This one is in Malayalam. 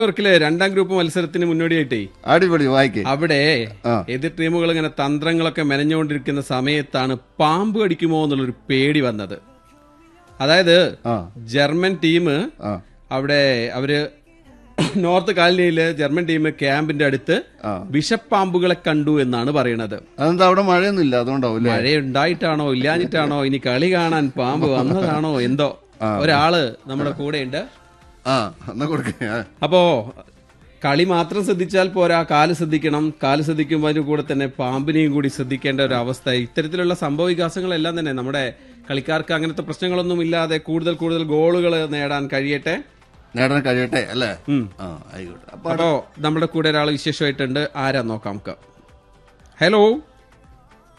ന്യൂയോർക്കിലെ രണ്ടാം ഗ്രൂപ്പ് മത്സരത്തിന് മുന്നോടിയായിട്ടേ അടിപൊളി വായിക്കേ അവിടെ ആ. എതിർ ടീമുകൾ ഇങ്ങനെ തന്ത്രങ്ങളൊക്കെ മെനഞ്ഞുകൊണ്ടിരിക്കുന്ന സമയത്താണ് പാമ്പ് കടിക്കുമോ എന്നുള്ളൊരു പേടി വന്നത് അതായത് ആ ജർമ്മൻ ടീം ആ അവിടെ അവര് നോർത്ത് കാലനിയില് ജർമ്മൻ ടീം ക്യാമ്പിന്റെ അടുത്ത് ആ. വിഷപ്പാമ്പുകളെ കണ്ടു എന്നാണ് പറയുന്നത് അതെന്താ അവിടെ മഴയൊന്നും ഇല്ല അതുകൊണ്ടാവും അല്ലേ മഴയുണ്ടായിട്ടാണോ ഇല്ലാഞ്ഞിട്ടാണോ ഇനി കളി കാണാൻ പാമ്പ് വന്നതാണോ എന്തോ ഒരാള് നമ്മുടെ കൂടെയുണ്ട് ആ എന്നാ കൊടുക്കേ ആ. അപ്പോ കളി മാത്രം ശ്രദ്ധിച്ചാൽ പോരാ കാല് ശ്രദ്ധിക്കണം കാല് ശ്രദ്ധിക്കുമ്പോൾ അതിന്റെ കൂടെ തന്നെ പാമ്പിനെയും കൂടി ശ്രദ്ധിക്കേണ്ട ഒരു അവസ്ഥ ഇത്തരത്തിലുള്ള സംഭവ വികാസങ്ങളെല്ലാം തന്നെ നമ്മുടെ കളിക്കാർക്ക് അങ്ങനത്തെ പ്രശ്നങ്ങളൊന്നും ഇല്ലാതെ കൂടുതൽ കൂടുതൽ ഗോളുകൾ നേടാൻ കഴിയട്ടെ നേടാൻ കഴിയട്ടെ അല്ലേ ഉം. ആ ആയിക്കോട്ടെ അപ്പൊ അപ്പോ നമ്മുടെ കൂടെ ഒരാൾ വിശേഷമായിട്ടുണ്ട് ആരാ നോക്കാം നമുക്ക് ഹലോ